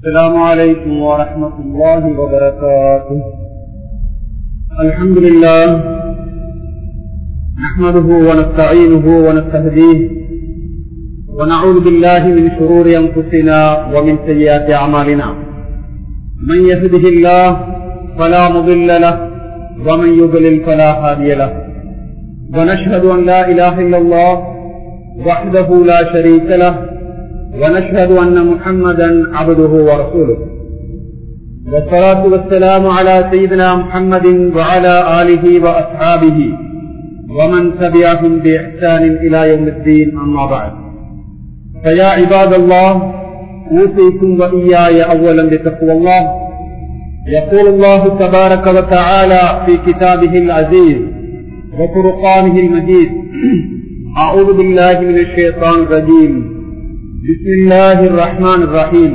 السلام عليكم ورحمة الله وبركاته الحمد لله نحمده ونستعينه ونستهديه ونعوذ بالله من شرور أنفسنا ومن سيئات أعمالنا من يهده الله فلا مضل له ومن يضلل فلا هادي له ونشهد أن لا إله إلا الله وحده لا شريك له ونشهد أن محمدا عبده ورسوله والصلاة والسلام على سيدنا محمد وعلى آله وأصحابه ومن تبعهم بإحسان إلى يوم الدين أما بعد فيا عباد الله أوصيكم وإياي أولا بتقوى الله يقول الله تبارك وتعالى في كتابه العزيز وفرقانه المجيد أعوذ بالله من الشيطان الرجيم بسم الله الرحمن الرحيم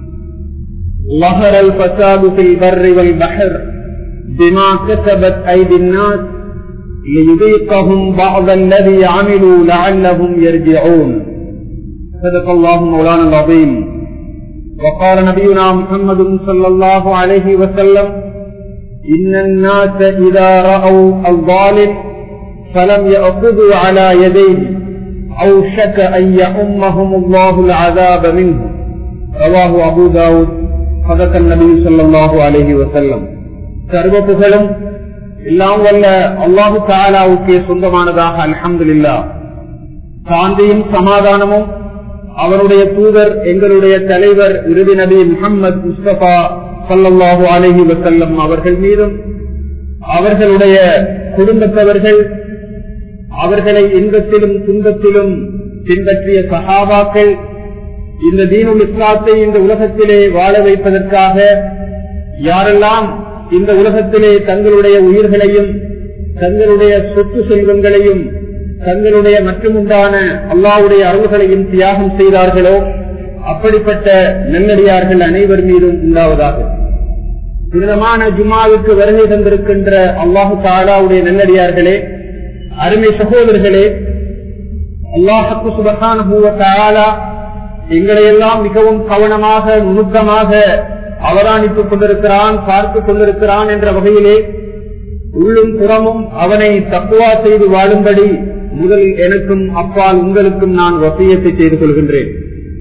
ظهر الفساد في البر والبحر بما كسبت أيدي الناس ليذيقهم بعض الذي عملوا لعلهم يرجعون صدق الله مولانا العظيم وقال نبينا محمد صلى الله عليه وسلم إن الناس إذا رأوا الظالم فلم يأخذوا على يديه أوشك أن يأمهم الله العذاب منه رواه أبو داود صدق النبي صلى الله عليه وسلم சர்வ புகழும் எல்லாம் வல்ல அல்லாஹு தாலாவுக்கே சொந்தமானதாக அலமதுல்லா சாந்தியும் சமாதானமும் அவருடைய தூதர் எங்களுடைய தலைவர் இறுதி நபி முகமது முஸ்தபா சல்லாஹூ அலஹி வசல்லம் அவர்கள் மீதும் அவர்களுடைய குடும்பத்தவர்கள் அவர்களை இன்பத்திலும் துன்பத்திலும் பின்பற்றிய சகாபாக்கள் இந்த தீனுல் இஸ்லாத்தை இந்த உலகத்திலே வாழ வைப்பதற்காக யாரெல்லாம் இந்த உலகத்திலே தங்களுடைய உயிர்களையும் தங்களுடைய சொத்து செல்வங்களையும் தங்களுடைய மட்டுமுண்டான அல்லாவுடைய அருள்களையும் தியாகம் செய்தார்களோ அப்படிப்பட்ட நல்லடியார்கள் அனைவர் மீதும் உண்டாவதாக புனிதமான ஜுமாவுக்கு வருகை தந்திருக்கின்ற அல்லாஹு தாலாவுடைய நல்லடியார்களே அருமை சகோதரர்களே அல்லாஹக்கு சுபகான எங்களை எல்லாம் மிகவும் கவனமாக நுணுக்கமாக அவதானித்துக் கொண்டிருக்கிறான் பார்த்துக் கொண்டிருக்கிறான் என்ற வகையிலே உள்ளும் புறமும் அவனை தக்குவா செய்து வாழும்படி முதல் எனக்கும் அப்பால் உங்களுக்கும் நான் வசியத்தை செய்து கொள்கின்றேன்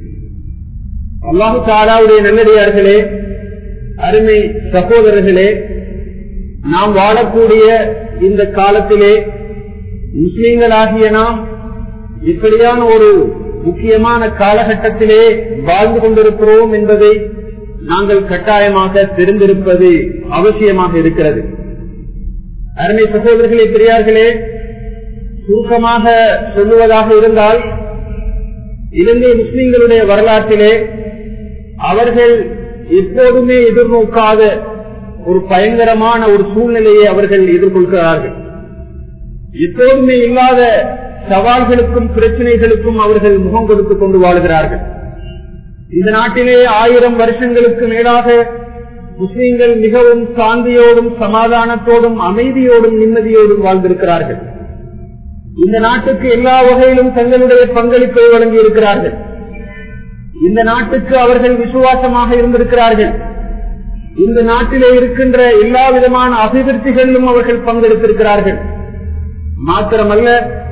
அல்லாஹு தாலாவுடைய நல்லடியார்களே அருமை சகோதரர்களே நாம் வாழக்கூடிய இந்த காலத்திலே முஸ்லீம்களாகிய நாம் இப்படியான ஒரு முக்கியமான காலகட்டத்திலே வாழ்ந்து கொண்டிருக்கிறோம் என்பதை நாங்கள் கட்டாயமாக தெரிந்திருப்பது அவசியமாக இருக்கிறது அருமை சகோதரர்களே பெரியார்களே சுருக்கமாக சொல்லுவதாக இருந்தால் இலங்கை முஸ்லிம்களுடைய வரலாற்றிலே அவர்கள் எப்போதுமே எதிர்நோக்காத ஒரு பயங்கரமான ஒரு சூழ்நிலையை அவர்கள் எதிர்கொள்கிறார்கள் எப்போதுமே இல்லாத சவால்களுக்கும் பிரச்சனைகளுக்கும் அவர்கள் முகம் கொடுத்து கொண்டு வாழ்கிறார்கள் இந்த நாட்டிலே ஆயிரம் வருஷங்களுக்கு மேலாக முஸ்லீம்கள் மிகவும் சாந்தியோடும் சமாதானத்தோடும் அமைதியோடும் நிம்மதியோடும் வாழ்ந்திருக்கிறார்கள் இந்த நாட்டுக்கு எல்லா வகையிலும் தங்களுடைய பங்களிப்பை வழங்கி இருக்கிறார்கள் இந்த நாட்டுக்கு அவர்கள் விசுவாசமாக இருந்திருக்கிறார்கள் இந்த நாட்டிலே இருக்கின்ற எல்லா விதமான அபிவிருத்திகளிலும் அவர்கள் பங்கெடுத்திருக்கிறார்கள் மாத்திரமல்ல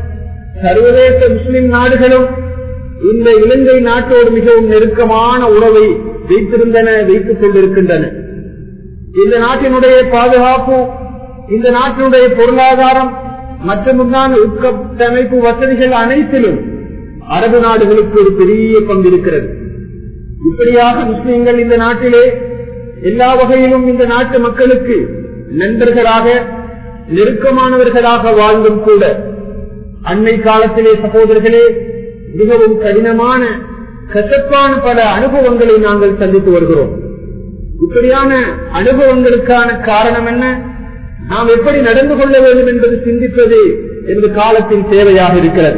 சர்வதேச முஸ்லிம் நாடுகளும் இந்த இலங்கை நாட்டோடு மிகவும் நெருக்கமான உறவை வைத்திருந்தன வைத்துக் கொண்டிருக்கின்றன இந்த நாட்டினுடைய பாதுகாப்பு இந்த நாட்டினுடைய பொருளாதாரம் மற்றும் உட்கட்டமைப்பு வசதிகள் அனைத்திலும் அரபு நாடுகளுக்கு ஒரு பெரிய பங்கு இருக்கிறது இப்படியாக முஸ்லிம்கள் இந்த நாட்டிலே எல்லா வகையிலும் இந்த நாட்டு மக்களுக்கு நண்பர்களாக நெருக்கமானவர்களாக வாழ்ந்தும் கூட அண்மை காலத்திலே சகோதரர்களே மிகவும் கடினமான கசப்பான பல அனுபவங்களை நாங்கள் சந்தித்து வருகிறோம் இப்படியான அனுபவங்களுக்கான காரணம் என்ன நாம் எப்படி நடந்து கொள்ள வேண்டும் என்பது சிந்திப்பது என்று காலத்தின் தேவையாக இருக்கிறது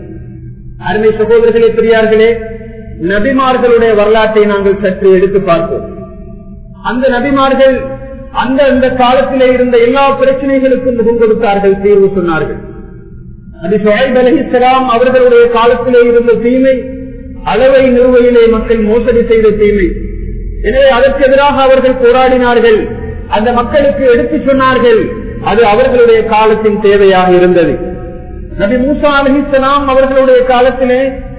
அருமை சகோதரர்களே பெரியார்களே நபிமார்களுடைய வரலாற்றை நாங்கள் சற்று எடுத்து பார்ப்போம் அந்த நபிமார்கள் அந்த அந்த காலத்திலே இருந்த எல்லா பிரச்சனைகளுக்கும் முகம் கொடுத்தார்கள் தீர்வு சொன்னார்கள் நபி சுஹைப் அலிஹிஸ்லாம் அவர்களுடைய காலத்திலே இருந்த தீமை அளவை நிறுவையிலே மக்கள் மோசடி செய்த தீமை எனவே அதற்கு எதிராக அவர்கள் போராடினார்கள் அந்த மக்களுக்கு எடுத்து சொன்னார்கள் அது அவர்களுடைய காலத்தின் தேவையாக இருந்தது நபி மூசா அலிசலாம் அவர்களுடைய காலத்திலே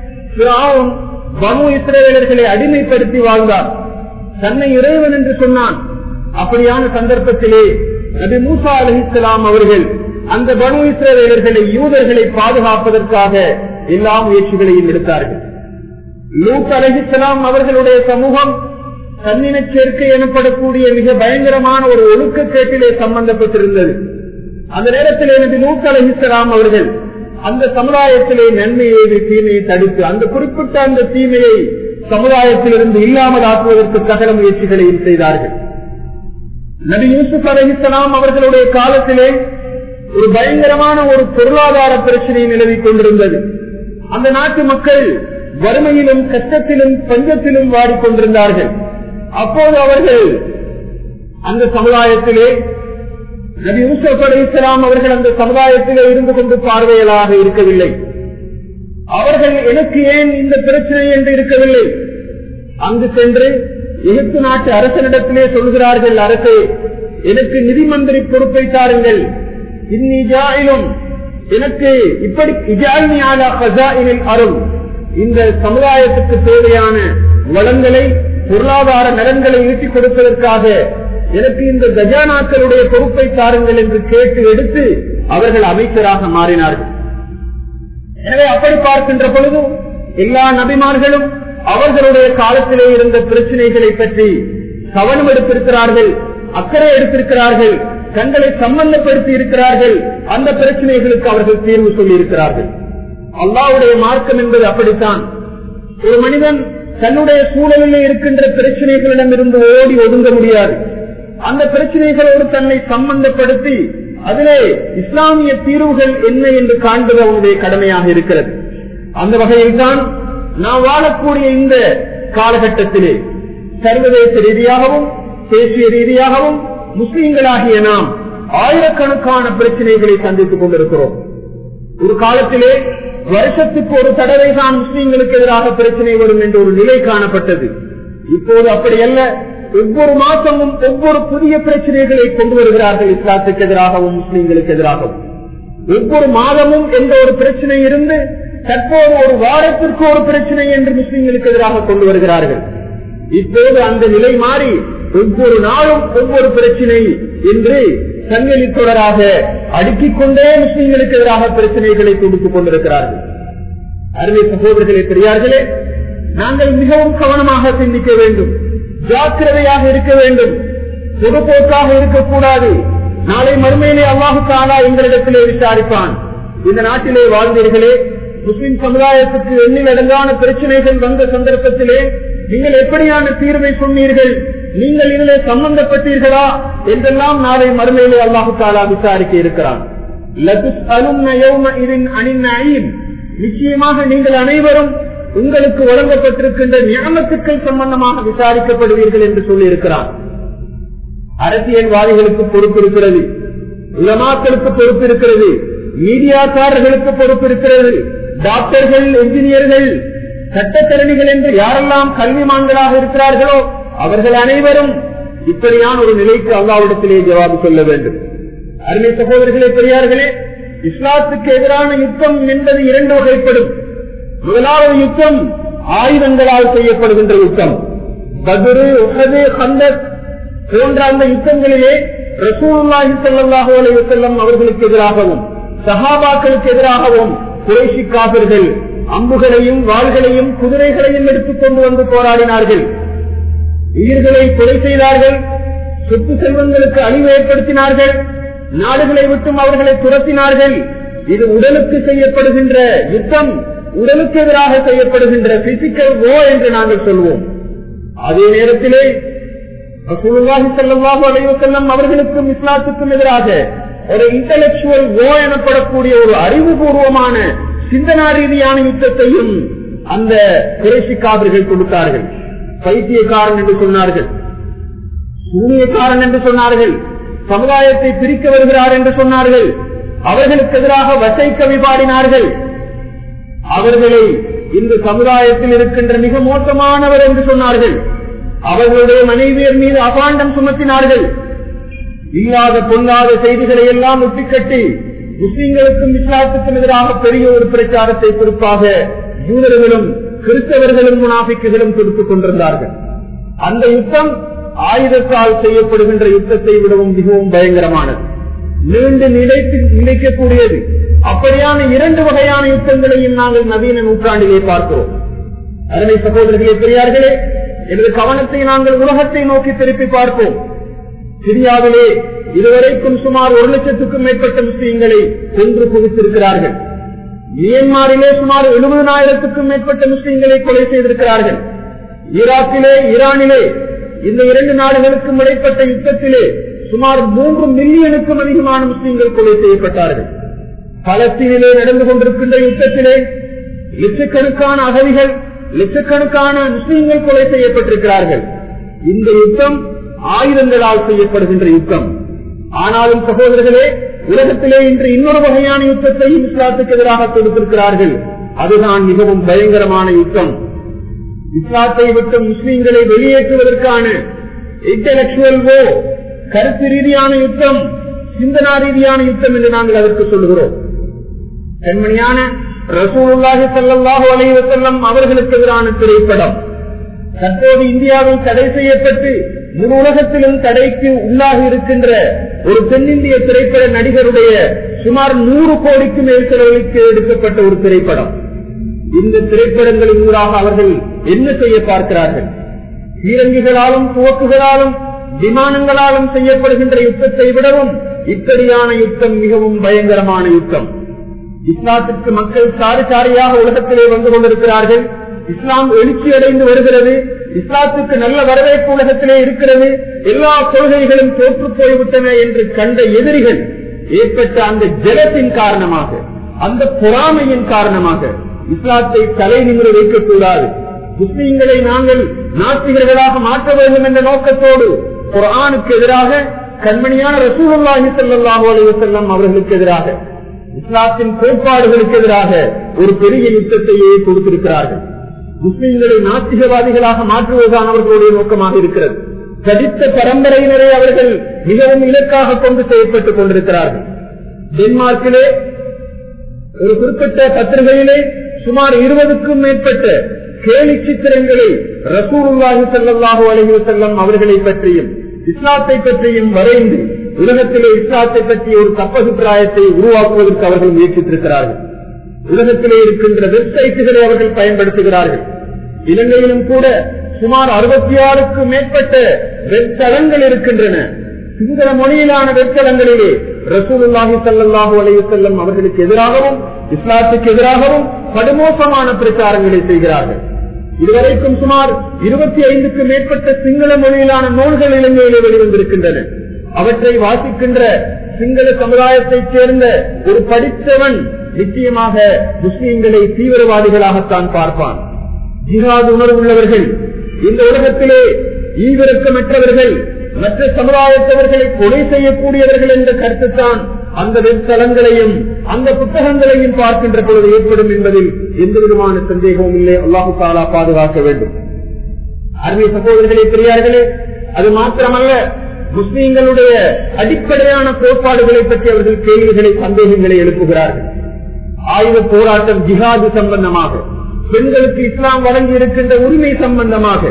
பனு இஸ்ரேலர்களை அடிமைப்படுத்தி வாழ்ந்தார் தன்னை இறைவன் என்று சொன்னான் அப்படியான சந்தர்ப்பத்திலே நபி மூசா அலிசலாம் அவர்கள் அந்த பனு இஸ்ரேலர்களை யூதர்களை பாதுகாப்பதற்காக எல்லா முயற்சிகளையும் எடுத்தார்கள் லூத் அலஹிஸ்லாம் அவர்களுடைய சமூகம் தன்னின சேர்க்கை எனப்படக்கூடிய மிக பயங்கரமான ஒரு ஒழுக்கக்கேட்டிலே சம்பந்தப்பட்டிருந்தது அந்த நேரத்தில் எனக்கு லூத் அலஹிஸ்லாம் அவர்கள் அந்த சமுதாயத்திலே நன்மையை தீமையை தடுத்து அந்த குறிப்பிட்ட அந்த தீமையை சமுதாயத்திலிருந்து இல்லாமல் ஆக்குவதற்கு சகல முயற்சிகளையும் செய்தார்கள் நபி யூசுப் அலஹிஸ்லாம் அவர்களுடைய காலத்திலே ஒரு பயங்கரமான ஒரு பொருளாதார பிரச்சனை நிலவிக் கொண்டிருந்தது அந்த நாட்டு மக்கள் வறுமையிலும் கஷ்டத்திலும் பஞ்சத்திலும் வாடிக்கொண்டிருந்தார்கள் அப்போது அவர்கள் அந்த சமுதாயத்திலே நபி யூசப் அலி இஸ்லாம் அவர்கள் அந்த சமுதாயத்திலே இருந்து கொண்டு பார்வையலாக இருக்கவில்லை அவர்கள் எனக்கு ஏன் இந்த பிரச்சனை என்று இருக்கவில்லை அங்கு சென்று எகிப்து நாட்டு அரசனிடத்திலே சொல்கிறார்கள் அரசே எனக்கு நிதி மந்திரி பொறுப்பை தாருங்கள் இன்னி ஜாயிலும் எனக்கு இப்படி அருள் இந்த சமுதாயத்துக்கு தேவையான வளங்களை பொருளாதார நலன்களை ஈட்டிக் கொடுப்பதற்காக எனக்கு இந்த கஜானாக்களுடைய பொறுப்பை தாருங்கள் என்று கேட்டு எடுத்து அவர்கள் அமைச்சராக மாறினார்கள் எனவே அப்படி பார்க்கின்ற பொழுது எல்லா நபிமார்களும் அவர்களுடைய காலத்திலே இருந்த பிரச்சனைகளை பற்றி கவனம் எடுத்திருக்கிறார்கள் அக்கறை எடுத்திருக்கிறார்கள் தங்களை சம்பந்தப்படுத்தி இருக்கிறார்கள் அந்த பிரச்சனைகளுக்கு அவர்கள் தீர்வு சொல்லி இருக்கிறார்கள் அல்லாவுடைய மார்க்கம் என்பது அப்படித்தான் ஒரு மனிதன் தன்னுடைய சூழலில் இருக்கின்ற பிரச்சனைகளிடம் இருந்து ஓடி ஒதுங்க முடியாது அந்த பிரச்சனைகளோடு தன்னை சம்பந்தப்படுத்தி அதிலே இஸ்லாமிய தீர்வுகள் என்ன என்று காண்பது அவனுடைய கடமையாக இருக்கிறது அந்த வகையில் தான் நாம் வாழக்கூடிய இந்த காலகட்டத்திலே சர்வதேச ரீதியாகவும் தேசிய ரீதியாகவும் முஸ்லீம்களாகிய நாம் ஆயிரக்கணக்கான பிரச்சனைகளை சந்தித்துக் கொண்டிருக்கிறோம் ஒரு காலத்திலே வருஷத்துக்கு ஒரு தடவை தான் முஸ்லீம்களுக்கு எதிராக பிரச்சனை வரும் என்ற ஒரு நிலை காணப்பட்டது இப்போது அப்படி அல்ல ஒவ்வொரு மாசமும் ஒவ்வொரு புதிய பிரச்சனைகளை கொண்டு வருகிறார்கள் இஸ்லாத்துக்கு எதிராகவும் முஸ்லீம்களுக்கு எதிராகவும் ஒவ்வொரு மாதமும் எந்த ஒரு பிரச்சனை இருந்து தற்போது ஒரு வாரத்திற்கு ஒரு பிரச்சனை என்று முஸ்லீம்களுக்கு எதிராக கொண்டு வருகிறார்கள் இப்போது அந்த நிலை மாறி ஒவ்வொரு நாளும் ஒவ்வொரு பிரச்சனை என்று சங்கிலி தொடராக அடுக்கிக் கொண்டே முஸ்லீம்களுக்கு எதிராக பிரச்சனைகளை கொடுத்துக் கொண்டிருக்கிறார்கள் அருமை சகோதரர்களே பெரியார்களே நாங்கள் மிகவும் கவனமாக சிந்திக்க வேண்டும் ஜாக்கிரதையாக இருக்க வேண்டும் பொதுப்போக்காக இருக்கக்கூடாது நாளை மறுமையிலே அல்லாஹு தாலா எங்களிடத்திலே விசாரிப்பான் இந்த நாட்டிலே வாழ்ந்தீர்களே முஸ்லிம் சமுதாயத்துக்கு எண்ணில் அடங்கான பிரச்சனைகள் வந்த சந்தர்ப்பத்திலே நீங்கள் எப்படியான தீர்வை சொன்னீர்கள் நீங்கள் இதிலே சம்பந்தப்பட்டீர்களா என்றெல்லாம் நாளை மறுமையிலே அல்லாஹு தாலா விசாரிக்க இருக்கிறான் நிச்சயமாக நீங்கள் அனைவரும் உங்களுக்கு வழங்கப்பட்டிருக்கின்ற ஞானத்துக்கள் சம்பந்தமாக விசாரிக்கப்படுவீர்கள் என்று சொல்லி இருக்கிறார் அரசியல்வாதிகளுக்கு பொறுப்பு இருக்கிறது உலமாக்களுக்கு பொறுப்பு இருக்கிறது மீடியாக்காரர்களுக்கு பொறுப்பு இருக்கிறது டாக்டர்கள் என்ஜினியர்கள் சட்டத்தரணிகள் என்று யாரெல்லாம் கல்விமான்களாக இருக்கிறார்களோ அவர்கள் அனைவரும் இப்படியான ஒரு நிலைக்கு அல்லாவிடத்திலே ஜவாபு சொல்ல வேண்டும் அருமை சகோதரர்களே பெரியார்களே இஸ்லாத்துக்கு எதிரான யுத்தம் என்பது இரண்டு வகைப்படும் முதலாவது யுத்தம் ஆயுதங்களால் செய்யப்படுகின்ற யுத்தம் பதுரு உஹது ஹந்தக் போன்ற அந்த யுத்தங்களிலே ரசூலுல்லாஹி ஸல்லல்லாஹு அலைஹி வஸல்லம் அவர்களுக்கு எதிராகவும் சஹாபாக்களுக்கு எதிராகவும் குறைஷி காபிர்கள் அம்புகளையும் வாள்களையும் குதிரைகளையும் எடுத்துக் கொண்டு வந்து போராடினார்கள் உயிர்களை கொலை செய்தார்கள் சொத்து செல்வங்களுக்கு அழிவு ஏற்படுத்தினார்கள் நாடுகளை விட்டும் அவர்களை துரத்தினார்கள் இது உடலுக்கு செய்யப்படுகின்ற யுத்தம் உடலுக்கு எதிராக செய்யப்படுகின்ற பிசிக்கல் ஓ என்று நாங்கள் சொல்வோம் அதே நேரத்திலே செல்லம் அவர்களுக்கும் இஸ்லாத்துக்கும் எதிராக ஒரு இன்டலெக்சுவல் ஓ எனப்படக்கூடிய ஒரு அறிவுபூர்வமான சிந்தனா ரீதியான யுத்தத்தையும் அந்த குறைசி காவிர்கள் கொடுத்தார்கள் பைத்தியக்காரன் என்று சொன்னார்கள் சூனியக்காரன் என்று சொன்னார்கள் சமுதாயத்தை பிரிக்க வருகிறார் என்று சொன்னார்கள் அவர்களுக்கு எதிராக வசை கவி பாடினார்கள் அவர்களை இந்த சமுதாயத்தில் இருக்கின்ற மிக மோசமானவர் என்று சொன்னார்கள் அவர்களுடைய மனைவியர் மீது அபாண்டம் சுமத்தினார்கள் இல்லாத பொல்லாத செய்திகளை எல்லாம் ஒட்டிக்கட்டி முஸ்லிம்களுக்கும் இஸ்லாத்துக்கும் எதிராக பெரிய ஒரு பிரச்சாரத்தை குறிப்பாக யூதர்களும் கிறிஸ்தவர்களும் முனாபிக்குகளும் கொடுத்துக் கொண்டிருந்தார்கள் அந்த யுத்தம் ஆயுதத்தால் செய்யப்படுகின்ற யுத்தத்தை விடவும் மிகவும் பயங்கரமானது நீண்டு நிலைத்து நிலைக்கக்கூடியது அப்படியான இரண்டு வகையான யுத்தங்களையும் நாங்கள் நவீன நூற்றாண்டிலே பார்க்கிறோம் அருமை சகோதரர்களே பெரியார்களே எனது கவனத்தை நாங்கள் உலகத்தை நோக்கி திருப்பி பார்ப்போம் சிரியாவிலே இதுவரைக்கும் சுமார் ஒரு லட்சத்துக்கும் மேற்பட்ட முஸ்லீம்களை கொன்று குவித்திருக்கிறார்கள் மியன்மாரிலே சுமார் எழுபதனாயிரத்துக்கும் மேற்பட்ட முஸ்லீம்களை கொலை செய்திருக்கிறார்கள் ஈராக்கிலே ஈரானிலே இந்த இரண்டு நாடுகளுக்கும் இடைப்பட்ட யுத்தத்திலே சுமார் மூன்று மில்லியனுக்கும் அதிகமான முஸ்லீம்கள் கொலை செய்யப்பட்டார்கள் பலஸ்தீனிலே நடந்து கொண்டிருக்கின்ற யுத்தத்திலே லட்சக்கணக்கான அகதிகள் லட்சக்கணக்கான முஸ்லீம்கள் கொலை செய்யப்பட்டிருக்கிறார்கள் இந்த யுத்தம் ஆயுதங்களால் செய்யப்படுகின்ற யுத்தம் ஆனாலும் சகோதரர்களே உலகத்திலே இன்று இன்னொரு வகையான யுத்தத்தை இஸ்லாத்துக்கு எதிராக கொடுத்திருக்கிறார்கள் அதுதான் மிகவும் பயங்கரமான யுத்தம் இஸ்லாத்தை விட்டு முஸ்லீம்களை வெளியேற்றுவதற்கான இன்டலக்சுவல் வோ கருத்து ரீதியான யுத்தம் சிந்தனா ரீதியான யுத்தம் என்று நாங்கள் அதற்கு சொல்லுகிறோம் கண்மணியான ரசூலுல்லாஹி ஸல்லல்லாஹு அலைஹி வஸல்லம் அவர்களுக்கு எதிரான திரைப்படம் தற்போது இந்தியாவில் தடை செய்யப்பட்டு முழு உலகத்திலும் தடைக்கு உள்ளாகி இருக்கின்ற ஒரு தென்னிந்திய திரைப்பட நடிகருடைய சுமார் நூறு கோடிக்கு மேல் செலவழித்து எடுக்கப்பட்ட ஒரு திரைப்படம் இந்த திரைப்படங்களின் ஊடாக அவர்கள் என்ன செய்ய பார்க்கிறார்கள் பீரங்கிகளாலும் துவக்குகளாலும் விமானங்களாலும் செய்யப்படுகின்ற யுத்தத்தை விடவும் இப்படியான யுத்தம் மிகவும் பயங்கரமான யுத்தம் இஸ்லாத்திற்கு மக்கள் சாரி சாரியாக உலகத்திலே வந்து கொண்டிருக்கிறார்கள் இஸ்லாம் எழுச்சி அடைந்து வருகிறது இஸ்லாத்துக்கு நல்ல வரவேற்பு உலகத்திலே இருக்கிறது எல்லா கொள்கைகளும் தோற்று போய்விட்டன என்று கண்ட எதிரிகள் ஏற்பட்ட அந்த ஜலத்தின் காரணமாக அந்த பொறாமையின் காரணமாக இஸ்லாத்தை தலை நிமிர வைக்கக்கூடாது முஸ்லீம்களை நாங்கள் நாத்திகர்களாக மாற்ற வேண்டும் என்ற நோக்கத்தோடு குரானுக்கு எதிராக கண்மணியான ரசூலுல்லாஹி ஸல்லல்லாஹு அலைஹி வஸல்லம் அவர்களுக்கு எதிராக இஸ்லாத்தின் கோட்பாடுகளுக்கு எதிராக ஒரு பெரிய யுத்தத்தையே கொடுத்திருக்கிறார்கள் முஸ்லிம்களை நாத்திகவாதிகளாக மாற்றுவதுதான் அவர்களுடைய நோக்கமாக இருக்கிறது கடித்த பரம்பரையினரை அவர்கள் மிகவும் இலக்காக கொண்டு செய்யப்பட்டுக் கொண்டிருக்கிறார்கள் டென்மார்க்கிலே ஒரு குறிப்பிட்ட பத்திரிகையிலே சுமார் இருபதுக்கும் மேற்பட்ட கேலி சித்திரங்களை ரசூலுல்லாஹி ஸல்லல்லாஹு அலைஹி வஸல்லம் அவர்களை பற்றியும் இஸ்லாத்தை பற்றியும் வரைந்து உலகத்திலே இஸ்லாத்தை பற்றிய ஒரு தப்பபிப்பிராயத்தை உருவாக்குவதற்கு அவர்கள் முயற்சித்திருக்கிறார்கள் உலகத்திலே இருக்கின்ற வெப்சைட்டுகளை அவர்கள் பயன்படுத்துகிறார்கள் இலங்கையிலும் கூட சுமார் அறுபத்தி ஆறுக்கும் மேற்பட்ட வெப்தளங்கள் இருக்கின்றன சிங்கள மொழியிலான வெப்தளங்களிலே ரசூலுல்லாஹி ஸல்லல்லாஹு அலைஹி வஸல்லம் அவர்களுக்கு எதிராகவும் இஸ்லாத்துக்கு எதிராகவும் படுமோசமான பிரச்சாரங்களை செய்கிறார்கள் இதுவரைக்கும் சுமார் இருபத்தி ஐந்துக்கும் மேற்பட்ட சிங்கள மொழியிலான நூல்கள் இலங்கையிலே வெளிவந்திருக்கின்றன அவற்றை வாசிக்கின்ற சிங்கள சமுதாயத்தைச் சேர்ந்த ஒரு படித்தவன் நிச்சயமாக முஸ்லீம்களை தீவிரவாதிகளாகத்தான் பார்ப்பான் ஜிஹாது உணர்வுள்ளவர்கள் இந்த உலகத்திலே ஈவிரக்கமற்றவர்கள் மற்ற சமுதாயத்தவர்களை கொலை செய்யக்கூடியவர்கள் என்ற கருத்துத்தான் அந்த வெப்தலங்களையும் அந்த புத்தகங்களையும் பார்க்கின்ற பொழுது ஏற்படும் என்பதில் எந்த விதமான சந்தேகமும் இல்லை அல்லாஹு தாலா பாதுகாக்க வேண்டும் அருமை சகோதரர்களே பெரியார்களே அது மாத்திரமல்ல முஸ்லீம்களுடைய அடிப்படையான கோட்பாடுகளை பற்றி அவர்கள் கேள்விகளை சந்தேகங்களை எழுப்புகிறார்கள் ஆயுத போராட்டம் ஜிஹாது சம்பந்தமாக பெண்களுக்கு இஸ்லாம் வழங்கி இருக்கின்ற உரிமை சம்பந்தமாக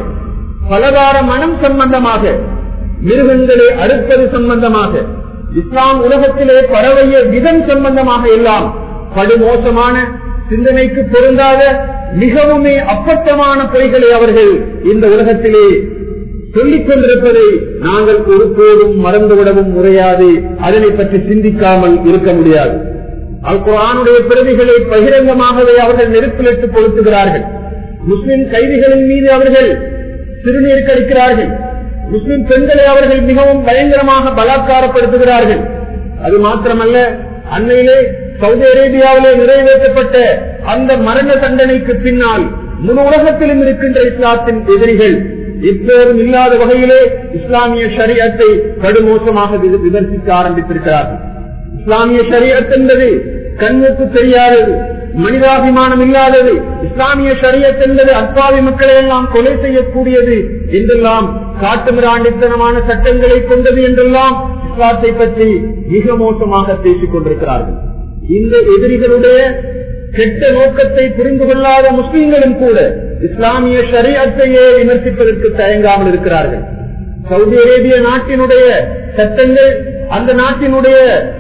பலதார மனம் சம்பந்தமாக மிருகங்களை அறுப்பது சம்பந்தமாக இஸ்லாம் உலகத்திலே பரவிய விதம் சம்பந்தமாக எல்லாம் படுமோசமான சிந்தனைக்கு பொருந்தாத மிகவுமே அப்பட்டமான பொய்களை அவர்கள் இந்த உலகத்திலே சொல்லிக் கொண்டிருப்பதை நாங்கள் ஒருபோதும் மறந்துவிடவும் முறையாது அதனை பற்றி சிந்திக்காமல் இருக்க முடியாது அல் குரானுடைய பிரதிகளை பகிரங்கமாகவே அவர்கள் நெருப்பிலிட்டு கொளுத்துகிறார்கள் முஸ்லிம் கைதிகளின் மீது அவர்கள் சிறுநீர் கழிக்கிறார்கள் முஸ்லிம் பெண்களை அவர்கள் மிகவும் பயங்கரமாக பலாத்காரப்படுத்துகிறார்கள் அது மாத்திரமல்ல அண்மையிலே சவுதி அரேபியாவிலே நிறைவேற்றப்பட்ட அந்த மரண தண்டனைக்கு பின்னால் முழு உலகத்திலும் இருக்கின்ற இஸ்லாத்தின் எதிரிகள் எப்போதும் இல்லாத வகையிலே இஸ்லாமிய ஷரியத்தை கடுமோசமாக விமர்சிக்க ஆரம்பித்திருக்கிறார்கள் இஸ்லாமிய ஷரியத் என்பது கண்ணுக்கு தெரியாதது மனிதாபிமானம் இல்லாதது இஸ்லாமிய ஷரியத் என்பது அப்பாவி மக்களை எல்லாம் கொலை செய்யக்கூடியது என்றெல்லாம் காட்டுமிராண்டித்தனமான சட்டங்களை கொண்டது என்றெல்லாம் இஸ்லாத்தை பற்றி மிக மோசமாக பேசிக் கொண்டிருக்கிறார்கள் இந்த எதிரிகளுடைய கெட்ட நோக்கத்தை புரிந்து கொள்ளாத முஸ்லீம்களும் கூட இஸ்லாமிய ஷரியத்தையே விமர்சிப்பதற்கு தயங்காமல் இருக்கிறார்கள் சவுதி அரேபிய நாட்டினுடைய சட்டங்கள் அந்த நாட்டினுடைய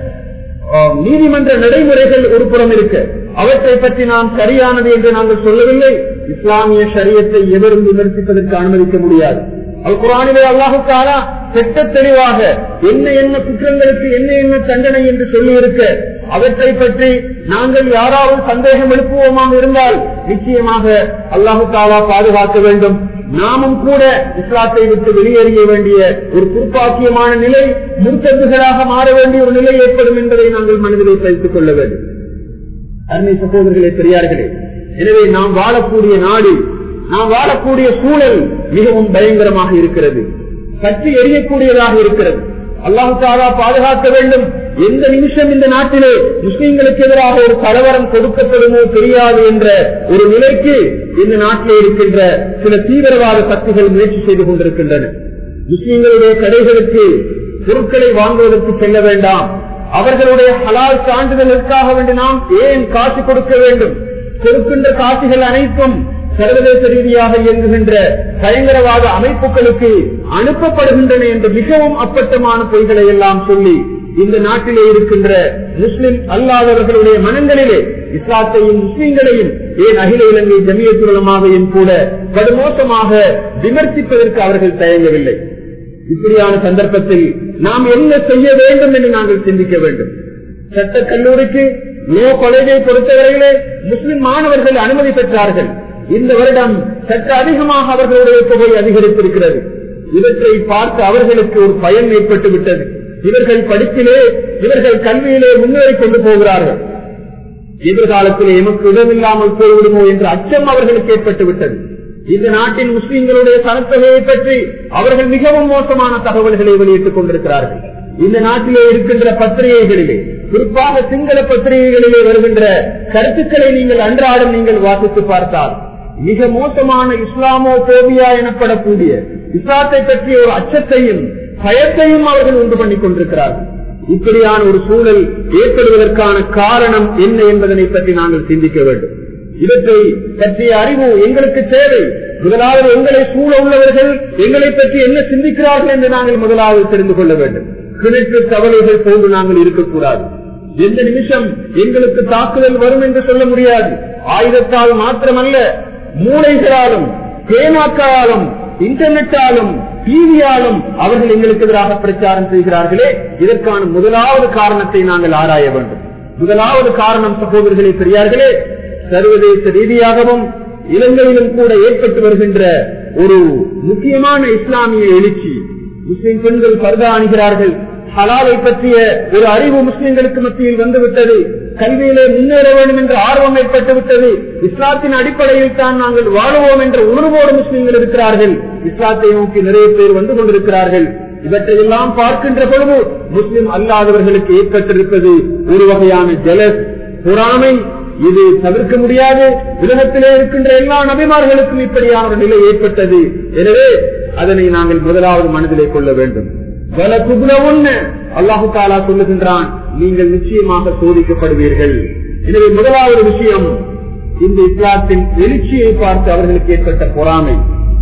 ஆஹ், நீதிமன்ற நடைமுறைகள் ஒரு புறம் இருக்கு அவற்றை பற்றி நாம் சரியானது என்று நாங்கள் சொல்லவில்லை இஸ்லாமிய ஷரியத்தை எவரும் விமர்சிப்பதற்கு அனுமதிக்க முடியாது அது குரானிலே அல்லாஹு தாலா திட்ட தெளிவாக என்ன என்ன குற்றங்களுக்கு என்ன என்ன தண்டனை என்று சொல்லி இருக்க அவற்றை பற்றி நாங்கள் யாராவது சந்தேகம் எழுப்புவோமாக இருந்தால் நிச்சயமாக அல்லாஹு தாலா பாதுகாக்க வேண்டும் நாமும் கூட இஸ்லாத்தை விட்டு வெளியேறிய வேண்டிய ஒரு துர்ப்பாக்கியமான நிலை முற்கத்துகளாக மாற வேண்டிய ஒரு நிலை ஏற்படும் என்பதை நாங்கள் மனதிலே வைத்துக் கொள்ள வேண்டும் அருமை சகோதரர்களே பெரியார்களே எனவே நாம் வாழக்கூடிய நாடு நாம் வாழக்கூடிய சூழல் மிகவும் பயங்கரமாக இருக்கிறது கட்சி எரியக்கூடியதாக இருக்கிறது அல்லாஹு தாலா பாதுகாக்க வேண்டும் எந்த நிமிஷம் இந்த நாட்டிலே முஸ்லிம்களுக்கு எதிராக ஒரு கலவரம் கொடுக்கப்படுமோ தெரியாது என்ற ஒரு நிலைக்கு இந்த நாட்டிலே இருக்கின்ற சில தீவிரவாத சக்திகள் முயற்சி செய்து கொண்டிருக்கின்றன முஸ்லிம்களுடைய கடைகளுக்கு பொருட்களை வாங்குவதற்கு செல்ல வேண்டாம் அவர்களுடைய ஹலால் சான்றிதழ்களுக்காக வேண்டி நாம் ஏன் காசு கொடுக்க வேண்டும் கொடுக்கின்ற காசுகள் அனைத்தும் சர்வதேச ரீதியாக இயங்குகின்ற பயங்கரவாத அமைப்புகளுக்கு அனுப்பப்படுகின்றன என்ற மிகவும் அப்பட்டமான பொய்களை எல்லாம் சொல்லி இந்த நாட்டிலே இருக்கின்ற முஸ்லிம் அல்லாதவர்களுடைய மனங்களிலே இஸ்லாத்தையும் முஸ்லிம்களையும் ஏன் அகில இலங்கை ஜமியத்துலமாவையும் கூட கடுமோசமாக விமர்சிப்பதற்கு அவர்கள் தயங்கவில்லை இப்படியான சந்தர்ப்பத்தில் நாம் என்ன செய்ய வேண்டும் என்று நாங்கள் சிந்திக்க வேண்டும் சட்ட கல்லூரிக்கு லோ காலேஜை பொறுத்தவரையிலே முஸ்லிம் மாணவர்கள் அனுமதி பெற்றார்கள் இந்த வருடம் சற்று அதிகமாக அவர்களுடைய தொகை அதிகரித்திருக்கிறது இவற்றை பார்த்து அவர்களுக்கு ஒரு பயன் ஏற்பட்டு விட்டது இவர்கள் படிப்பிலே இவர்கள் கல்வியிலே முன்னேறி கொண்டு போகிறார்கள் எதிர்காலத்திலே எமக்கு இடமில்லாமல் போய்விடுமோ என்ற அச்சம் அவர்களுக்கு ஏற்பட்டு விட்டது இந்த நாட்டின் முஸ்லிம்களுடைய சனத்தொகையை பற்றி அவர்கள் மிகவும் மோசமான தகவல்களை வெளியிட்டுக் கொண்டிருக்கிறார்கள் இந்த நாட்டிலே இருக்கின்ற பத்திரிகைகளிலே குறிப்பாக சிங்கள பத்திரிகைகளிலே வருகின்ற கருத்துக்களை நீங்கள் அன்றாடம் நீங்கள் வாசித்து பார்த்தால் மிக மோசமான இஸ்லாமோ போபியா எனப்படக்கூடிய இஸ்லாத்தை பற்றிய ஒரு அச்சத்தையும் பயத்தையும் அவர்கள் உண்டு பண்ணிக் கொண்டிருக்கிறார்கள் இப்படியான ஒரு சூழல் ஏற்படுவதற்கான காரணம் என்ன என்பதனை பற்றி நாங்கள் சிந்திக்க வேண்டும் இவற்றை பற்றிய அறிவு எங்களுக்கு தேவை முதலாவது எங்களை சூழ உள்ளவர்கள் எங்களை பற்றி என்ன சிந்திக்கிறார்கள் என்று நாங்கள் முதலாவது தெரிந்து கொள்ள வேண்டும் கிணற்று கவலைகள் போன்று நாங்கள் இருக்கக்கூடாது எந்த நிமிஷம் எங்களுக்கு தாக்குதல் வரும் என்று சொல்ல முடியாது ஆயுதத்தால் மாத்திரமல்ல மூளைகளாலும் பேனாக்களாலும் இன்டர்நெட்டாலும் டிவியாலும் அவர்கள் எங்களுக்கு எதிராக பிரச்சாரம் செய்கிறார்களே இதற்கான முதலாவது காரணத்தை நாங்கள் ஆராய வேண்டும் முதலாவது காரணம் சகோதரர்களே பெரியார்களே சர்வதேச ரீதியாகவும் இலங்கையிலும் கூட ஏற்பட்டு வருகின்ற ஒரு முக்கியமான இஸ்லாமிய எழுச்சி முஸ்லிம் பெண்கள் பர்தா அணுகிறார்கள் ஹலாலை பற்றிய ஒரு அறிவு முஸ்லிம்களுக்கு மத்தியில் வந்துவிட்டது கல்வியிலே முன்னேற வேண்டும் என்ற ஆர்வம் ஏற்பட்டு விட்டது இஸ்லாத்தின் அடிப்படையில் தான் நாங்கள் வாழுவோம் என்ற உணர்வோடு முஸ்லிம்கள் இருக்கிறார்கள் இஸ்லாத்தை நோக்கி நிறைய பேர் வந்து கொண்டிருக்கிறார்கள் இவற்றையெல்லாம் பார்க்கின்ற பொழுது முஸ்லிம் அல்லாதவர்களுக்கு ஏற்பட்டிருப்பது ஒரு வகையான ஜலஸ் பொறாமை இது தவிர்க்க முடியாது உலகத்திலே இருக்கின்ற எல்லா நபிமார்களுக்கும் இப்படியான ஒரு நிலை ஏற்பட்டது எனவே அதனை நாங்கள் முதலாவது மனதிலே கொள்ள வேண்டும் பல குபுலவுன்னு அல்லாஹு தாலா சொல்லுகின்றான் நீங்கள் நிச்சயமாக சோதிக்கப்படுவீர்கள் எனவே முதலாவது விஷயம் இந்த இஸ்லாத்தின் எழுச்சியை பார்த்து அவர்களுக்கு ஏற்பட்ட பொறாமை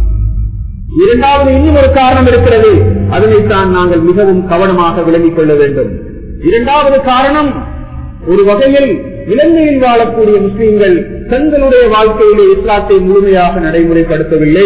இரண்டாவது இன்னும் ஒரு காரணம் இருக்கிறது அதனைத்தான் நாங்கள் மிகவும் கவனமாக விளங்கிக் கொள்ள வேண்டும் இரண்டாவது காரணம் ஒரு வகையில் இலங்கையில் வாழக்கூடிய முஸ்லீம்கள் தங்களுடைய வாழ்க்கையிலே இஸ்லாத்தை முழுமையாக நடைமுறைப்படுத்தவில்லை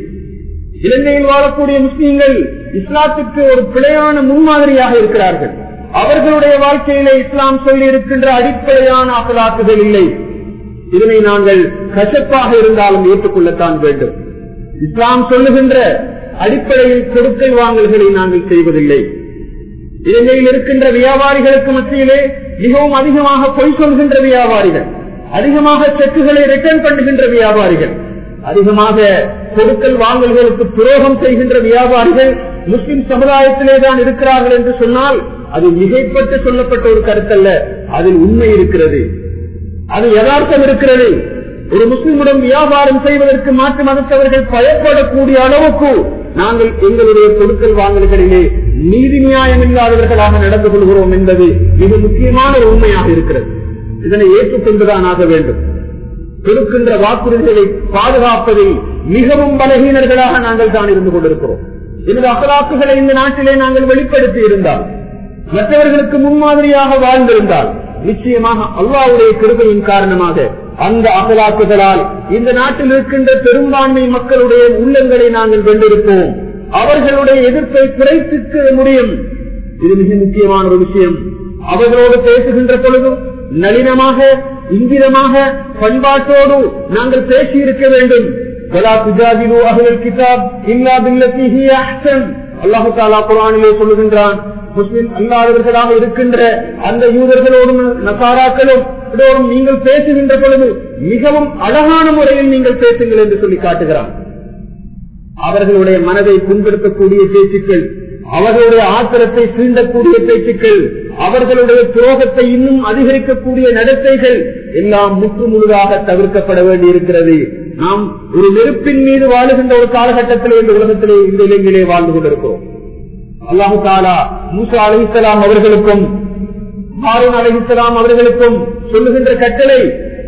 இலங்கையில் வாழக்கூடிய முஸ்லீம்கள் இஸ்லாத்துக்கு ஒரு பிழையான முன்மாதிரியாக இருக்கிறார்கள் அவர்களுடைய வாழ்க்கையிலே இஸ்லாம் சொல்லி இருக்கின்ற அடிப்படையான அகலாக்குகள் இல்லை இதனை நாங்கள் கசப்பாக இருந்தாலும் ஏற்றுக்கொள்ளத்தான் வேண்டும் இஸ்லாம் சொல்லுகின்ற அடிப்படையில் கொடுக்கல் வாங்கல்களை நாங்கள் செய்வதில்லை இலங்கையில் இருக்கின்ற வியாபாரிகளுக்கு மத்தியிலே மிகவும் அதிகமாக பொய் சொல்கின்ற வியாபாரிகள் அதிகமாக செக்குகளை ரிட்டர்ன் பண்ணுகின்ற வியாபாரிகள் அதிகமாக கொடுக்கல் வாங்கல்களுக்கு துரோகம் செய்கின்ற வியாபாரிகள் முஸ்லிம் சமுதாயத்திலே தான் இருக்கிறார்கள் என்று சொன்னால் அது மிகைப்பட்டு சொல்லப்பட்ட ஒரு கருத்தல்ல அதில் உண்மை இருக்கிறது அது யதார்த்தம் இருக்கிறது ஒரு முஸ்லிமுடன் வியாபாரம் செய்வதற்கு மாற்று மதத்தவர்கள் பயப்படக்கூடிய அளவுக்கு நாங்கள் எங்களுடைய பொருட்கள் வாங்கல்களிலே நீதி நியாயம் இல்லாதவர்களாக நடந்து கொள்கிறோம் என்பது மிக முக்கியமான ஒரு உண்மையாக இருக்கிறது இதனை ஏற்றுக்கொண்டுதான் ஆக வேண்டும் கொடுக்கின்ற வாக்குறுதிகளை பாதுகாப்பதில் மிகவும் பலகீனர்களாக நாங்கள் தான் இருந்து கொண்டிருக்கிறோம் எனது அகலாக்குகளை இந்த நாட்டிலே நாங்கள் வெளிப்படுத்தி இருந்தால் மற்றவர்களுக்கு முன்மாதிரியாக வாழ்ந்திருந்தால் நிச்சயமாக அல்லாவுடைய கிருபையின் காரணமாக அந்த அகலாக்குகளால் இந்த நாட்டில் இருக்கின்ற பெரும்பான்மை மக்களுடைய உள்ளங்களை நாங்கள் வென்றிருப்போம் அவர்களுடைய எதிர்ப்பை குறைத்திருக்க முடியும் இது மிக முக்கியமான ஒரு விஷயம் அவர்களோடு பேசுகின்ற பொழுதும் நளினமாக இங்கிதமாக பண்பாட்டோடு நாங்கள் பேசி இருக்க வேண்டும் அல்லாஹு தாலா குரானிலே சொல்லுகின்றான் முஸ்லிம் அல்லாதவர்களாக இருக்கின்ற அந்த யூதர்களோடும் நசாராக்களும் இதோடும் நீங்கள் பேசுகின்ற பொழுது மிகவும் அழகான முறையில் நீங்கள் பேசுங்கள் என்று சொல்லி காட்டுகிறான் அவர்களுடைய மனதை புண்படுத்தக்கூடிய பேச்சுக்கள் அவர்களுடைய ஆத்திரத்தை சீண்டக்கூடிய பேச்சுக்கள் அவர்களுடைய துரோகத்தை இன்னும் அதிகரிக்கக்கூடிய நடத்தைகள் எல்லாம் முற்று முழுதாக தவிர்க்கப்பட வேண்டியிருக்கிறது நாம் ஒரு நெருப்பின் மீது வாழுகின்ற ஒரு காலகட்டத்திலே இந்த உலகத்திலே இந்த இலங்கையிலே வாழ்ந்து கொண்டிருக்கிறோம் அல்லாஹு தாலா மூசா அலிசலாம் அவர்களுக்கும் ஹாரூன் அலிசலாம் அவர்களுக்கும் சொல்லுகின்ற கட்டளை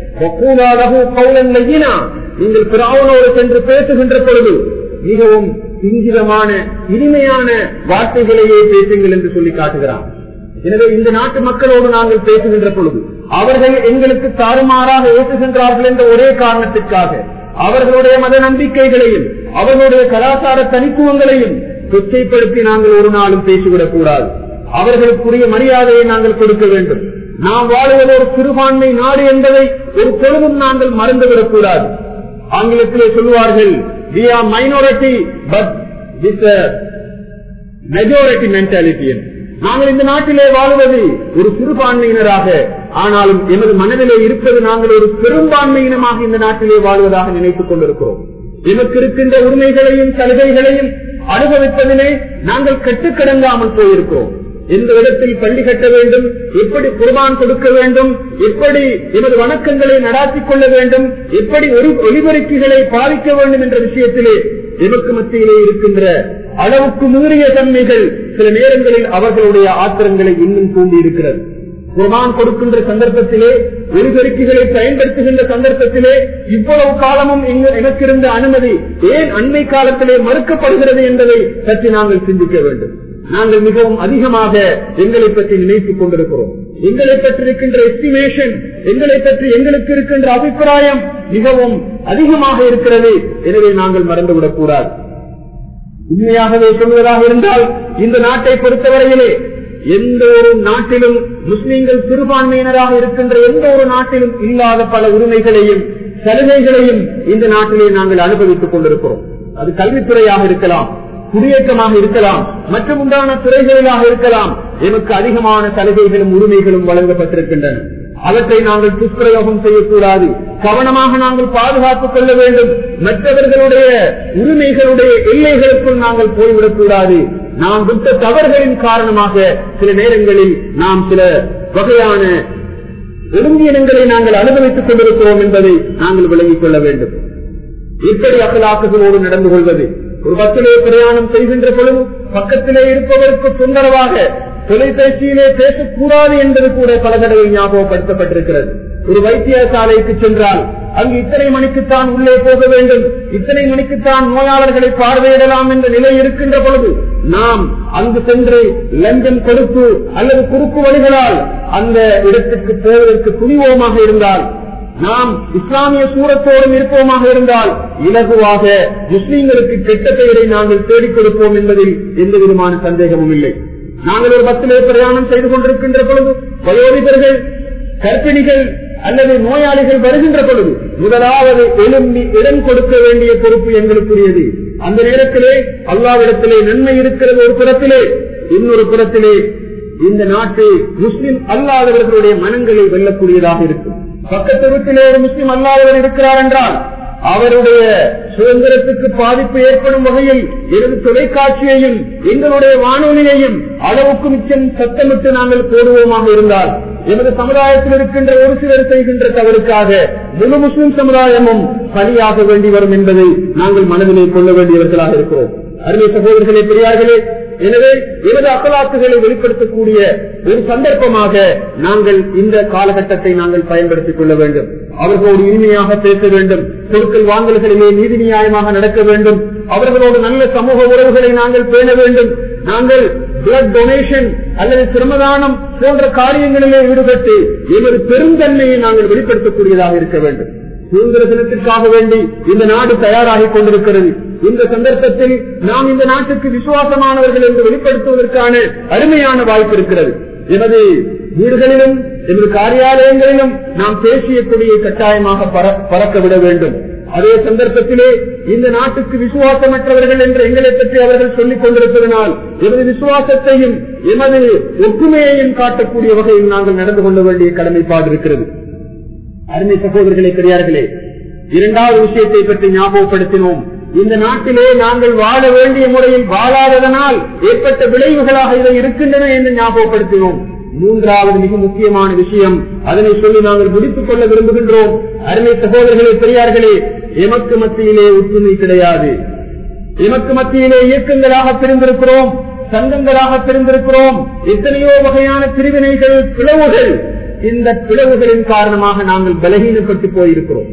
நீங்கள் பிராவனோடு சென்று பேசுகின்ற பொழுது மிகவும் இங்கிதமான இனிமையான வார்த்தைகளையே பேசுங்கள் என்று சொல்லி காட்டுகிறான் எனவே இந்த நாட்டு மக்களோடு நாங்கள் பேசுகின்ற பொழுது அவர்கள் எங்களுக்கு தாறுமாறாக ஏற்றுகின்றார்கள் என்ற ஒரே காரணத்திற்காக அவர்களுடைய மத நம்பிக்கைகளையும் அவர்களுடைய கலாச்சார தனித்துவங்களையும் கொச்சைப்படுத்தி நாங்கள் ஒரு நாளும் பேசிவிடக் கூடாது அவர்களுக்குரிய மரியாதையை நாங்கள் கொடுக்க வேண்டும் நாம் வாழுவது ஒரு சிறுபான்மை நாடு என்பதை ஒரு பொழுதும் நாங்கள் மறந்துவிடக் கூடாது ஆங்கிலத்திலே சொல்லுவார்கள் we are minority but with a majority mentality நாங்கள் இந்த நாட்டிலே வாழ்வது ஒரு சிறுபான்மையினராக ஆனாலும் எமது மனதிலே இருப்பது நாங்கள் ஒரு பெரும்பான்மையினமாக இந்த நாட்டிலே வாழ்வதாக நினைத்துக் கொண்டிருக்கிறோம் எமக்கு இருக்கின்ற உரிமைகளையும் சலுகைகளையும் அனுபவிப்பதிலே நாங்கள் கட்டுக்கடங்காமல் போயிருக்கிறோம் எந்த இடத்தில் பள்ளி கட்ட வேண்டும் எப்படி குர்பான் கொடுக்க வேண்டும் எப்படி எமது வணக்கங்களை நடாத்திக் கொள்ள வேண்டும் எப்படி ஒரு ஒளிபெருக்கிகளை பாதிக்க வேண்டும் என்ற விஷயத்திலே எமக்கு மத்தியிலே இருக்கின்ற அளவுக்கு மீறிய தன்மைகள் சில நேரங்களில் அவர்களுடைய ஆத்திரங்களை இன்னும் தூண்டி இருக்கிறது குர்பான் கொடுக்கின்ற சந்தர்ப்பத்திலே ஒளிபெருக்கிகளை பயன்படுத்துகின்ற சந்தர்ப்பத்திலே இவ்வளவு காலமும் எனக்கு இருந்த அனுமதி ஏன் அண்மை காலத்திலே மறுக்கப்படுகிறது என்பதை பற்றி நாங்கள் சிந்திக்க வேண்டும் நாங்கள் மிகவும் அதிகமாக எங்களை பற்றி நினைத்துக் கொண்டிருக்கிறோம் எங்களை பற்றி இருக்கின்ற எஸ்டிமேஷன் எங்களை பற்றி எங்களுக்கு இருக்கின்ற அபிப்பிராயம் மிகவும் அதிகமாக இருக்கிறது எனவே நாங்கள் மறந்துவிடக் கூடாது உண்மையாகவே சொல்வதாக இருந்தால் இந்த நாட்டை பொறுத்தவரையிலே எந்த ஒரு நாட்டிலும் முஸ்லீம்கள் சிறுபான்மையினராக இருக்கின்ற எந்த ஒரு நாட்டிலும் இல்லாத பல உரிமைகளையும் சலுகைகளையும் இந்த நாட்டிலே நாங்கள் அனுபவித்துக் கொண்டிருக்கிறோம் அது கல்வித்துறையாக இருக்கலாம் குடியேற்றமாக இருக்கலாம் மற்றும் உண்டான துறைகளிலாக இருக்கலாம் எமக்கு அதிகமான சலுகைகளும் உரிமைகளும் வழங்கப்பட்டிருக்கின்றன அவற்றை நாங்கள் துஷ்பிரயோகம் செய்யக்கூடாது கவனமாக நாங்கள் பாதுகாத்துக் கொள்ள வேண்டும் மற்றவர்களுடைய உரிமைகளுடைய எல்லைகளுக்குள் நாங்கள் போய்விடக்கூடாது நாம் விட்ட தவறுகளின் காரணமாக சில நேரங்களில் நாம் சில வகையான ஒருங்கியனங்களை நாங்கள் அனுபவித்துக் கொண்டிருக்கிறோம் என்பதை நாங்கள் விளங்கிக் கொள்ள வேண்டும் எப்படி அக்கலாக்குகளோடு நடந்து கொள்வது ஒரு பஸ்ஸிலே பிரயாணம் செய்கின்ற பொழுது பக்கத்திலே இருப்பவருக்கு தொந்தரவாக தொலைபேசியிலே பேசக்கூடாது என்பது கூட பல தடவை ஞாபகப்படுத்தப்பட்டிருக்கிறது ஒரு வைத்தியசாலைக்கு சென்றால் அங்கு இத்தனை மணிக்குத்தான் உள்ளே போக வேண்டும் இத்தனை மணிக்குத்தான் நோயாளர்களை பார்வையிடலாம் என்ற நிலை இருக்கின்ற பொழுது நாம் அங்கு சென்று லஞ்சம் கொடுத்து அல்லது குறுக்கு வழிகளால் அந்த இடத்துக்கு போவதற்கு துணிவோமாக இருந்தால் நாம் இஸ்லாமிய சூரத்தோடும் இருப்போமாக இருந்தால் இலகுவாக முஸ்லீம்களுக்கு கெட்ட பெயரை நாங்கள் தேடிக் கொடுப்போம் என்பதில் எந்த விதமான சந்தேகமும் இல்லை நாங்கள் ஒரு பத்திலே பிரயாணம் செய்து கொண்டிருக்கின்ற பொழுது வயோதிகர்கள் கர்ப்பிணிகள் அல்லது நோயாளிகள் வருகின்ற பொழுது முதலாவது எழும்பி இடம் கொடுக்க வேண்டிய பொறுப்பு எங்களுக்குரியது அந்த நேரத்திலே அல்லாவிடத்திலே நன்மை இருக்கிறது ஒரு புறத்திலே இன்னொரு புறத்திலே இந்த நாட்டு முஸ்லிம் அல்லாதவர்களுடைய மனங்களை வெல்லக்கூடியதாக இருக்கும் பக்கத்து வீட்டிலே ஒரு முஸ்லிம் அல்லாதவர் இருக்கிறார் என்றால் அவருடைய சுதந்திரத்துக்கு பாதிப்பு ஏற்படும் வகையில் எனது தொலைக்காட்சியையும் எங்களுடைய வானொலியையும் அளவுக்கு மிச்சம் சத்தமிட்டு நாங்கள் போடுவோமாக இருந்தால் எமது சமுதாயத்தில் இருக்கின்ற ஒரு சிலர் செய்கின்ற தவறுக்காக முழு முஸ்லிம் சமுதாயமும் பலியாக வேண்டி வரும் என்பதை நாங்கள் மனதிலே கொள்ள வேண்டியவர்களாக இருக்கிறோம் அருமை சகோதரர்களே பெரியார்களே எனவே எனது அக்கலாக்குகளை வெளிப்படுத்தக்கூடிய ஒரு சந்தர்ப்பமாக நாங்கள் இந்த காலகட்டத்தை நாங்கள் பயன்படுத்திக் கொள்ள வேண்டும் அவர்களோடு இனிமையாக பேச வேண்டும் பொருட்கள் வாங்கல்களிலே நீதி நியாயமாக நடக்க வேண்டும் அவர்களோடு நல்ல சமூக உறவுகளை நாங்கள் பேண வேண்டும் நாங்கள் பிளட் டொனேஷன் அல்லது சிரமதானம் போன்ற காரியங்களிலே ஈடுபட்டு எமது பெருந்தன்மையை நாங்கள் வெளிப்படுத்தக்கூடியதாக இருக்க வேண்டும் சுதந்திர தினத்திற்காக வேண்டி இந்த நாடு தயாராகி கொண்டிருக்கிறது இந்த சந்தர்ப்பத்தில் நாம் இந்த நாட்டுக்கு விசுவாசமானவர்கள் என்று வெளிப்படுத்துவதற்கான அருமையான வாய்ப்பு இருக்கிறது எமது வீடுகளிலும் எமது காரியாலயங்களிலும் நாம் பேசிய கொடியை கட்டாயமாக பறக்க விட வேண்டும் அதே சந்தர்ப்பத்திலே இந்த நாட்டுக்கு விசுவாசமற்றவர்கள் என்று எங்களை பற்றி அவர்கள் சொல்லிக் கொண்டிருப்பதனால் எமது விசுவாசத்தையும் எமது ஒற்றுமையையும் காட்டக்கூடிய வகையில் நாங்கள் நடந்து கொள்ள வேண்டிய கடமைப்பாடு இருக்கிறது அருமை சகோதரர்களே பெரியார்களே இரண்டாவது விஷயத்தை பற்றி ஞாபகப்படுத்தினோம் இந்த நாட்டிலே நாங்கள் வாழ வேண்டிய முறையில் வாழாததனால் ஏற்பட்ட விளைவுகளாக இவை இருக்கின்றன என்று ஞாபகப்படுத்தினோம் மூன்றாவது மிக முக்கியமான விஷயம் அதனை சொல்லி நாங்கள் முடித்துக் கொள்ள விரும்புகின்றோம் அருமை சகோதரர்களே பெரியார்களே எமக்கு மத்தியிலே ஒற்றுமை கிடையாது எமக்கு மத்தியிலே இயக்கங்களாக பிரிந்திருக்கிறோம் சங்கங்களாக பிரிந்திருக்கிறோம் எத்தனையோ வகையான பிரிவினைகள் பிளவுகள் இந்த பிளவுகளின் காரணமாக நாங்கள் பலகீனப்பட்டு போயிருக்கிறோம்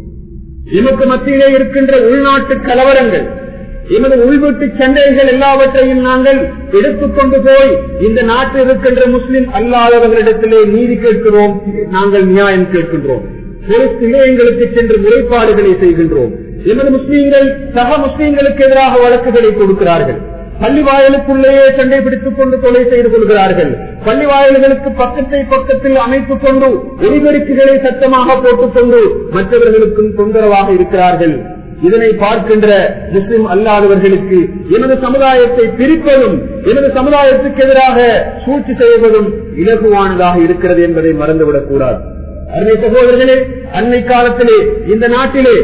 எமக்கு மத்தியிலே இருக்கின்ற உள்நாட்டு கலவரங்கள் எமது உள்வீட்டு சண்டைகள் எல்லாவற்றையும் நாங்கள் எடுத்துக்கொண்டு போய் இந்த நாட்டில் இருக்கின்ற முஸ்லிம் அல்லாதவர்களிடத்திலே நீதி கேட்கிறோம் நாங்கள் நியாயம் கேட்கின்றோம் போலீஸ் நிலையங்களுக்கு சென்று முறைப்பாடுகளை செய்கின்றோம் எமது முஸ்லீம்கள் சக முஸ்லீம்களுக்கு எதிராக வழக்குகளை கொடுக்கிறார்கள் பள்ளி வாயிலுக்குள்ளேயே சண்டை பிடித்துக் கொண்டு கொலை செய்து கொள்கிறார்கள் பள்ளி வாயில்களுக்கு பக்கத்தை பக்கத்தில் அமைத்துக் கொண்டு ஒலிபெருக்குகளை சத்தமாக போட்டுக் கொண்டு மற்றவர்களுக்கும் தொந்தரவாக இருக்கிறார்கள் இதனை பார்க்கின்ற முஸ்லிம் அல்லாதவர்களுக்கு எனது சமுதாயத்தை பிரிப்பதும் எனது சமுதாயத்துக்கு எதிராக சூழ்ச்சி செய்வதும் இலகுவானதாக இருக்கிறது என்பதை மறந்துவிடக் கூடாது அருமை சகோதரர்களே அன்னை காலத்திலே இந்த நாட்டிலே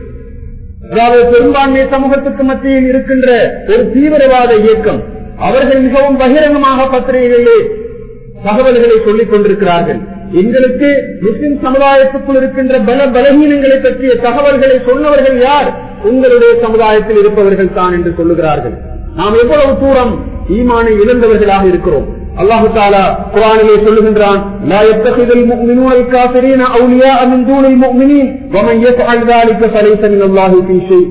அதாவது பெரும்பான்மை சமூகத்துக்கு மத்தியில் இருக்கின்ற ஒரு தீவிரவாத இயக்கம் அவர்கள் மிகவும் பகிரங்கமாக பத்திரிகைகளிலே தகவல்களை சொல்லிக் கொண்டிருக்கிறார்கள் எங்களுக்கு முஸ்லிம் சமுதாயத்துக்குள் இருக்கின்ற பல பலகீனங்களை பற்றிய தகவல்களை சொன்னவர்கள் யார் உங்களுடைய சமுதாயத்தில் இருப்பவர்கள் தான் என்று சொல்லுகிறார்கள் நாம் எவ்வளவு தூரம் ஈமானை இழந்தவர்களாக இருக்கிறோம் அல்லாஹு தாலா குரானிலே சொல்லுகின்றான் لا يتخذ المؤمنون الكافرين اولياء من دون المؤمنين ومن يفعل ذلك فليس من الله في شيء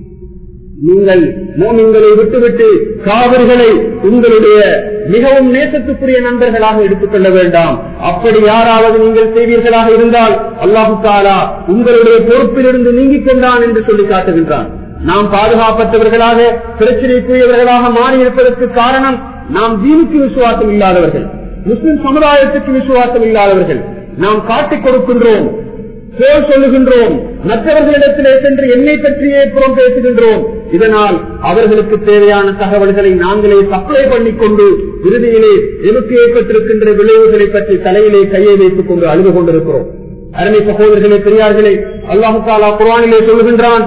நீங்கள் மோமின்களை விட்டுவிட்டு காவிர்களை உங்களுடைய மிகவும் நேசத்துக்குரிய நண்பர்களாக எடுத்துக் கொள்ள வேண்டாம் அப்படி யாராவது நீங்கள் செய்வீர்களாக இருந்தால் அல்லாஹு தாலா உங்களுடைய பொறுப்பிலிருந்து நீங்கிக் கொண்டான் என்று சொல்லி காட்டுகின்றான் நாம் பாதுகாப்பற்றவர்களாக பிரச்சனைக்குரியவர்களாக மாறியிருப்பதற்கு காரணம் நாம் தீனுக்கு விசுவாசம் இல்லாதவர்கள் முஸ்லிம் சமுதாயத்துக்கு விசுவாசம் இல்லாதவர்கள் நாம் காட்டிக் கொடுக்கின்றோம் போல் சொல்லுகின்றோம் மற்றவர்களிடத்திலே சென்று என்னை பற்றியே புறம் பேசுகின்றோம் இதனால் அவர்களுக்கு தேவையான தகவல்களை நாங்களே சப்ளை பண்ணிக்கொண்டு இறுதியிலே எமக்கு ஏற்பட்டிருக்கின்ற விளைவுகளை பற்றி தலையிலே கையை வைத்துக் கொண்டு அழுது கொண்டிருக்கிறோம் அருமை சகோதரர்களே பெரியார்களே அல்லாஹு தாலா குரானிலே சொல்லுகின்றான்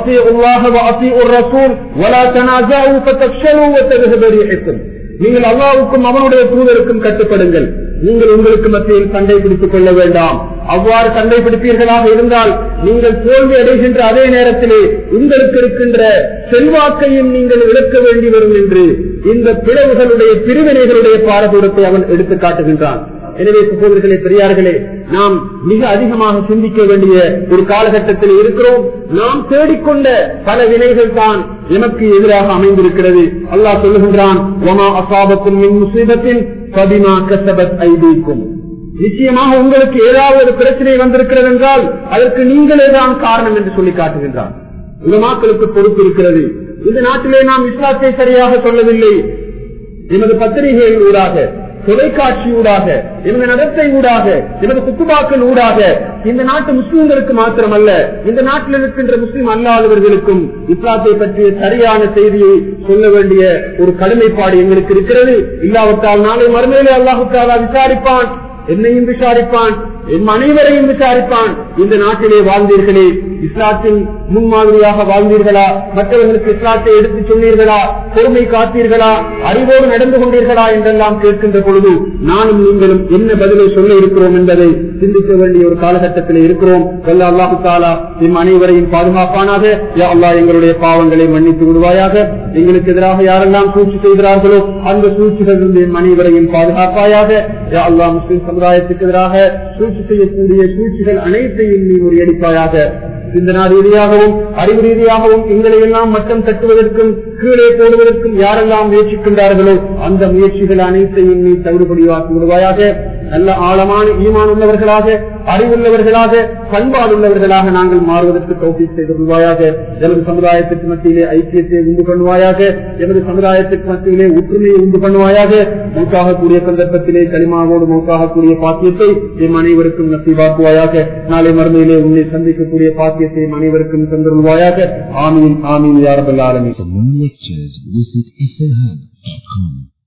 நீங்கள் அல்லாவுக்கும் அவனுடைய தூதருக்கும் கட்டுப்படுங்கள் நீங்கள் உங்களுக்கு மத்தியில் சண்டை பிடித்துக் கொள்ள வேண்டாம் அவ்வாறு சண்டை பிடிப்பீர்களாக இருந்தால் நீங்கள் தோல்வி அடைகின்ற அதே நேரத்திலே உங்களுக்கு இருக்கின்ற செல்வாக்கையும் நீங்கள் இழக்க வேண்டி வரும் என்று இந்த பிளவுகளுடைய பிரிவினைகளுடைய பாரதூரத்தை அவன் எடுத்து காட்டுகின்றான் எனவே சகோதரர்களே பெரியார்களே நாம் மிக அதிகமாக சிந்திக்க வேண்டிய ஒரு காலகட்டத்தில் இருக்கிறோம் நாம் தேடிக்கொண்ட பல வினைகள் தான் எமக்கு எதிராக அமைந்திருக்கிறது அல்லாஹ் சொல்லுகின்றான் ஒமா அசாபத்தின் மின் முசீபத்தின் பதிமா கசபத் ஐதீக்கும் நிச்சயமாக உங்களுக்கு ஏதாவது ஒரு பிரச்சனை வந்திருக்கிறது என்றால் அதற்கு நீங்களே தான் காரணம் என்று சொல்லி காட்டுகின்றான் உலமாக்களுக்கு பொறுப்பு இருக்கிறது இந்த நாட்டிலே நாம் இஸ்லாத்தை சரியாக சொல்லவில்லை எமது பத்திரிகைகள் ஊடாக தொலைக்காட்சி ஊடாக எமது நடத்தை ஊடாக எமது குத்துபாக்கள் ஊடாக இந்த நாட்டு முஸ்லிம்களுக்கு மாத்திரமல்ல இந்த நாட்டில் இருக்கின்ற முஸ்லிம் அல்லாதவர்களுக்கும் இஸ்லாத்தை பற்றிய சரியான செய்தியை சொல்ல வேண்டிய ஒரு கடமைப்பாடு எங்களுக்கு இருக்கிறது இல்லாவிட்டால் நாளை மறுமையிலே அல்லாஹுக்காலா விசாரிப்பான் என்னையும் விசாரிப்பான் என் அனைவரையும் விசாரிப்பான் இந்த நாட்டிலே வாழ்ந்தீர்களே இஸ்லாத்தின் முன்மாதிரியாக வாழ்ந்தீர்களா மற்றவர்களுக்கு இஸ்லாத்தை எடுத்துச் சொன்னீர்களா பொறுமை காத்தீர்களா அறிவோடு நடந்து கொண்டீர்களா என்றெல்லாம் கேட்கின்ற பொழுது நானும் நீங்களும் என்ன பதிலை சொல்ல இருக்கிறோம் என்பதை சிந்திக்க வேண்டிய ஒரு காலகட்டத்தில் இருக்கிறோம் வல்ல அல்லாஹு தாலா எம் அனைவரையும் பாதுகாப்பானாக யா அல்லாஹ் எங்களுடைய பாவங்களை மன்னித்து விடுவாயாக எங்களுக்கு எதிராக யாரெல்லாம் சூழ்ச்சி செய்கிறார்களோ அந்த சூழ்ச்சிகள் இருந்து எம் அனைவரையும் பாதுகாப்பாயாக யா அல்லாஹ் முஸ்லிம் சமுதாயத்துக்கு எதிராக சூழ்ச்சி செய்யக்கூடிய சூழ்ச்சிகள் அனைத்தையும் நீ முறியடிப்பாயாக சிந்தனா ரீதியாகவும் அறிவு ரீதியாகவும் எங்களை எல்லாம் மட்டம் தட்டுவதற்கும் கீழே போடுவதற்கும் யாரெல்லாம் முயற்சிக்கின்றார்களோ அந்த முயற்சிகள் அனைத்தையும் நீ தகுதிபடியாக்கி விடுவாயாக நல்ல ஆழமான ஈமான் உள்ளவர்களாக அறிவுள்ளவர்களாக பண்பாடுள்ளவர்களாக நாங்கள் மாறுவதற்கு கௌசி செய்து கொள்வாயாக எமது சமுதாயத்துக்கு மத்தியிலே ஐக்கியத்தை உண்டு பண்ணுவாயாக எமது சமுதாயத்துக்கு மத்தியிலே ஒற்றுமையை உண்டு பண்ணுவாயாக மூக்காகக்கூடிய சந்தர்ப்பத்திலே களிமாவோடு மூக்காகக்கூடிய பாக்கியத்தை எம் அனைவருக்கும் நசீவாக்குவாயாக நாளை மறுமையிலே உன்னை சந்திக்கக்கூடிய பாக்கியத்தை எம் அனைவருக்கும் தந்துருவாயாக ஆமீன் ஆமீன் யாரபல் ஆலமி For more lectures, visit slhub.com.